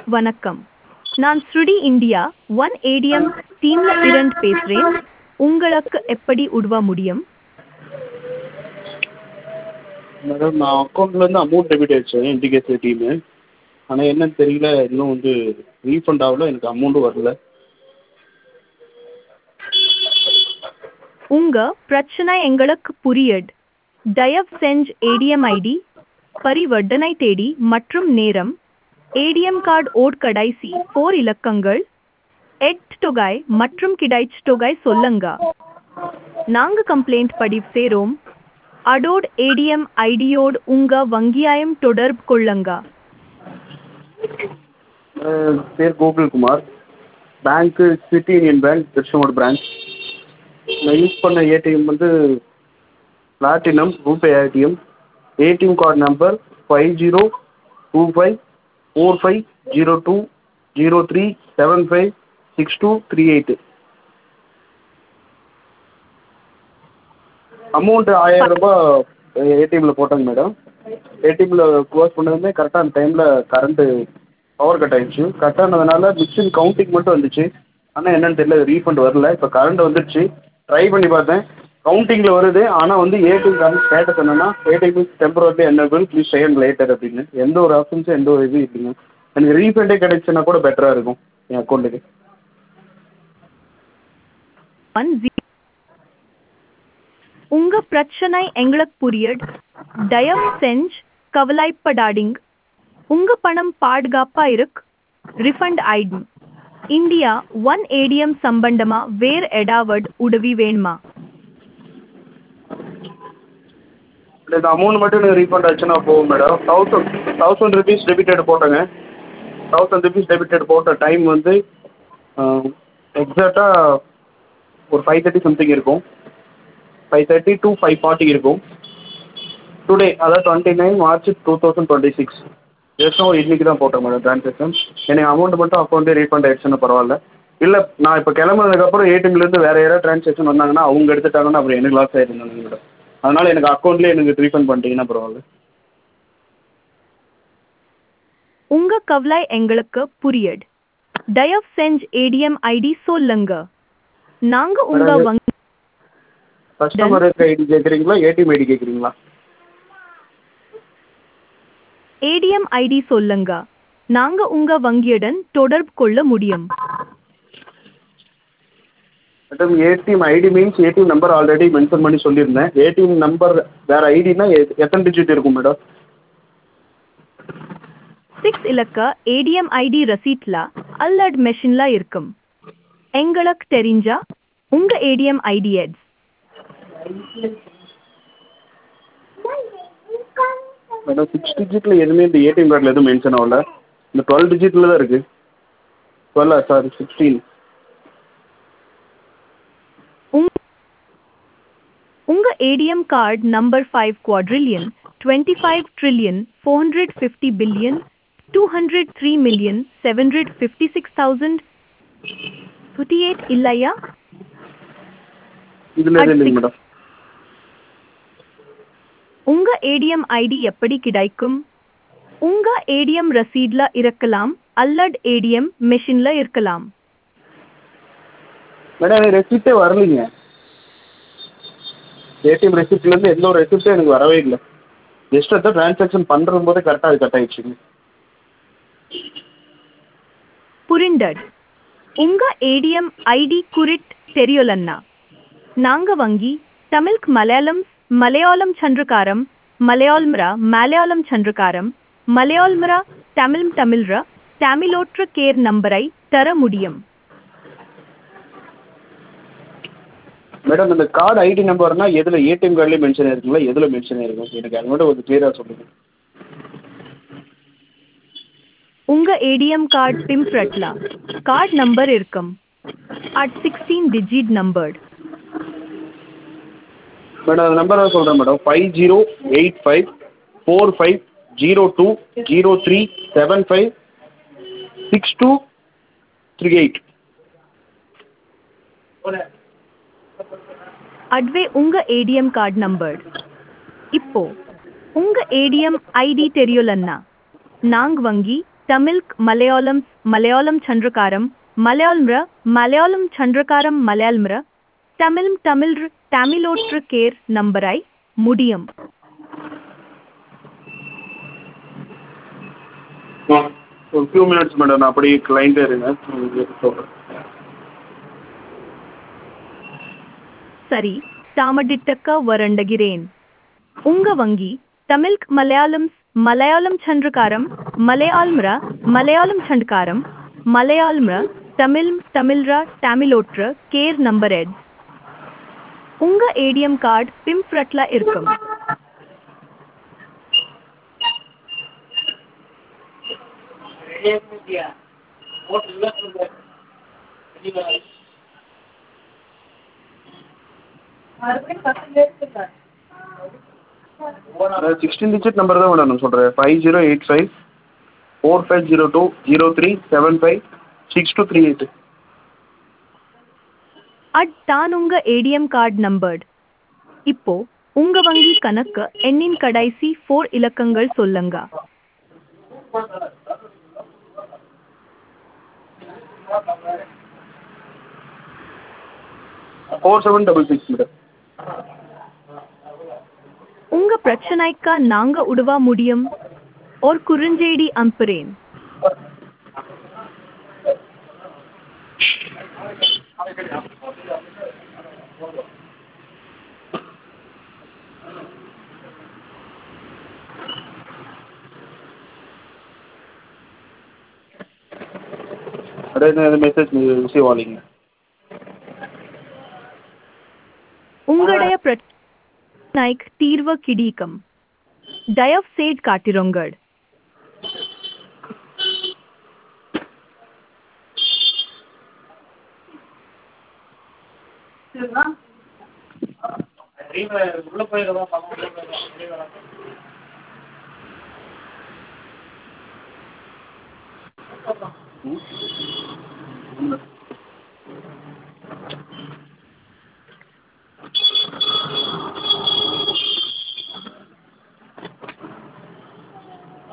வணக்கம் நான் ஸ்ருடி இந்தியா ஒன் ஏடிஎம் டீம்ல இருந்து பேசுறேன் உங்களுக்கு எப்படி உதவ முடியும் மேடம் நான் அக்கௌண்ட்லேருந்து அமௌண்ட் டெபிட் ஆயிடுச்சு இண்டிகேஷன் டீமு ஆனால் என்னன்னு தெரியல இன்னும் வந்து ரீஃபண்ட் ஆகல எனக்கு அமௌண்ட்டும் வரல உங்க பிரச்சனை எங்களுக்கு புரியுது தயவு செஞ்சு ஏடிஎம் ஐடி பரிவர்த்தனை தேதி மற்றும் நேரம் ஏடிஎம் கார்டு ஓட் கடைசி போர் இலக்கங்கள் எட் தொகை மற்றும் கிடைச்ச தொகை சொல்லுங்க நாங்க கம்ப்ளைண்ட் பதிவு செய்றோம் அடோட் ஏடிஎம் ஐடியோடு உங்க வங்கியாயம் தொடர்பு கொள்ளுங்க அஹ் பேர் கோகுல்குமார் பேங்க்கு City Union Bank Tiruchengode branch நான் யூஸ் பண்ண ஏடிஎம் வந்து platinum RuPay ATM ATM card number five zero two five four five zero two zero three seven five six two three eight amount ஆயிரம் ரூபாய் ஏடிஎம்மில் போட்டேங்க மேடம் ஏடிஎம்மில் க்ளோஸ் பண்ணதுமே கரெக்டாக அந்த டைமில் கரண்ட்டு பவர் கட் ஆயிடுச்சு கட் ஆனதுனால மிஷின் கவுண்டிங் மட்டும் வந்துச்சு ஆனால் என்னன்னு தெரியல ரீஃபண்ட் வரல இப்போ கரண்ட் வந்துடுச்சு ட்ரை பண்ணி பார்த்தேன் கவுண்டிங்கில் வருது ஆனால் வந்து ஏடிஎம் கார்டு ஸ்டேட்டஸ் என்னன்னா ATM is temporary enable please second later அப்படின்னு எந்த ஒரு ஆப்ஷன்ஸும் எந்த ஒரு இதுவும் இல்லைங்க எனக்கு ரீஃபண்டே கிடைச்சுன்னா கூட பெட்டராக இருக்கும் என் அக்கௌண்ட்டுக்கு ஒன் ஜீ உங்க பிரச்சனை எங்களுக்கு புரியுது தயவு செஞ்சு கவலைப்படாதீங்க உங்க பணம் பாதுகாப்பா இருக்கு ரிஃபண்ட் ஆயிடும் இந்தியா ஒன் ஏடிஎம் சம்பந்தமா வேற ஏதாவது உதவி வேணுமா இந்த அமௌண்ட் மட்டும் எனக்கு ரீஃபண்ட் ஆச்சுன்னா போகும் madam thousand thousand rupees debited போட்டேங்க தௌசண்ட் ருபீஸ் டெபிட்டட் போட்ட டைம் வந்து எக்ஸாக்டாக ஒரு ஃபைவ் தேர்ட்டி சம்திங் இருக்கும் five thirty to five forty இருக்கும் டுடே அதாவது twenty nine March two thousand twenty six ஜஸ்ட்டும் இன்னைக்கு தான் போட்டேன் மேடம் ட்ரான்சாக்ஷன் எனக்கு அமௌண்ட் மட்டும் அக்கௌண்ட்டே ரீஃபண்ட் ஆயிடுச்சுன்னு பரவாயில்ல இல்லை நான் இப்போ கிளம்புனதுக்கப்புறம் ஏடிஎம்லேருந்து வேறு யாராவது ட்ரான்சாக்ஷன் வந்தாங்கன்னா அவங்க எடுத்துட்டாங்கன்னா அப்புறம் எனக்கு லாஸ் ஆயிருந்தாங்க மேடம் அதனால் எனக்கு அக்கௌண்ட்லேயே எனக்கு ரீஃபண்ட் பண்ணிட்டீங்கன்னா பரவாயில்ல உங்க கவலை எங்களுக்கு புரியுது தயவு செஞ்சு ஏடிஎம் ஐடி சொல்லுங்க நாங்க உங்க மேடம், வங்கி கஸ்டமர் ஐடி கேட்குறீங்களா ஏடிஎம் ஐடி கேட்குறீங்களா ஏடிஎம் ஐடி சொல்லுங்க நாங்க உங்க வங்கியுடன் தொடர்பு கொள்ள முடியும் madam ATM ID means ATM number already mention பண்ணி சொல்லியிருந்தேன் ஏடிஎம் நம்பர் வேறு ஐடினா எத்தனை டிஜிட் இருக்கும் மேடம் சிக்ஸ் இலக்க ஏடிஎம் ஐடி ரசீட்ல அல்லட் மெஷின்ல இருக்கும் எங்களுக்கு தெரிஞ்சா உங்க ஏடிஎம் ஐடி எட்ஸ் மேடம் சிக்ஸ் டிஜிட்டில் எதுவுமே இந்த ஏடிஎம் கார்டில் எதுவும் மென்ஷன் ஆகல இந்த டுவெல் டிஜிட்டில் தான் இருக்குது டுவெல்லா சாரி சிக்ஸ்டீன் உங்- உங்க ATM card number five quadrillion twenty five trillion four hundred fifty billion two hundred three million seven hundred fifty six thousand fifty eight இல்லையா இதில் எதுவும் இல்லைங்க மேடம் உங்க ஏடிஎம் ஐடி எப்படி கிடைக்கும் உங்க ஏடிஎம் ரசீட்ல இருக்கலாம் அல்லது ஏடிஎம் மெஷின்ல இருக்கலாம் மேடம் எனக்கு ரெசிப்டே வரலைங்க ஏடிஎம் ரெசிப்ட்லேருந்து எந்த ஒரு ரெசிப்டும் எனக்கு வரவே இல்லை ஜஸ்ட் அதான் ட்ரான்சாக்ஷன் பண்ணுற போதே கரெக்டாக அது கட் ஆயிடுச்சுங்க புரிந்தது உங்க ஏடிஎம் ஐடி குறிட் தெரியலன்னா நாங்க வங்கி தமிழ்க் மலையாளம் மலையாளம் சந்திரகாரம் மலையாளம்ரா மலையாளம் சந்திரகாரம் மலையாளம்ரா தமிழ் தமிழ்ரா தமிழோற்ற கேர் நம்பரை தர முடியும் மேடம் இந்த கார்டு ஐடி நம்பர்னா எதில் ஏடிஎம் கார்டுலேயே மென்ஷன் ஆயிருக்குங்களா எதில் மென்ஷன் ஆயிருக்கும் எனக்கு அது மட்டும் கொஞ்சம் கிளியராக சொல்லுங்கள் உங்க ஏடிஎம் கார்டு பிம்ஃப்ரட்ல கார்டு நம்பர் இருக்கும் அட் சிக்ஸ்டீன் டிஜிட் நம்பர் மேடம் அந்த நம்பரை சொல்கிறேன் madam five zero eight five four five zero two zero three seven five six two three eight அட்வே உங்க ஏடிஎம் கார்டு நம்பர் இப்போ உங்க ஏடிஎம் ஐடி தெரியலன்னா நாங்க வங்கி தமிழ்க் மலையாளம் மலையாளம் சந்திரகாரம் மலையாளம்ர மலையாளம் சந்திரகாரம் மலையாளம்ர தமிழ் தமிழ் தமிழோற்று கேர் நம்பராய் முடியும் ஒரு ஃபியூ மினிட்ஸ் மேடம் நான் அப்படியே லைன்லேயே இருங்க சொல்கிறேன் சரி தாமடிட்டக்க வரண்டகிறேன் உங்க வங்கி தமிழ்க் மலையாளம் மலையாளம் சந்திரகாரம் மலையாளம்ர மலையாளம் சண்டகாரம் மலையாளம்ர தமிழ் தமிழ்ர தமிழோற்ற கேர் நம்பர் எட் உங்க ஏடிஎம் கார்டு பிம்ஃப்ரட்ல இருக்கும் சிக்ஸ்டீன் டிஜிட் நம்பர் தான் மேடம் நான் சொல்கிறேன் five zero eight five four five zero two zero three seven five six two three eight அட் தான் உங்க ஏடிஎம் கார்டு நம்பர் இப்போ உங்க வங்கி கணக்கு எண்ணின் கடைசி ஃபோர் இலக்கங்கள் சொல்லுங்க four seven double six madam உங்க பிரச்சனைக்கு நாங்க உதவ முடியும் ஒரு குறுஞ்செய்தி அனுப்புறேன் அடைய மெசேஜ் ரிசீவ் ஆகலைங்க உங்களுடைய பிரச்சனைக்கு தீர்வு கிடைக்கும் தயவு செய்து காட்டிருங்கள் உள்ள போயிருக்கோம் ம்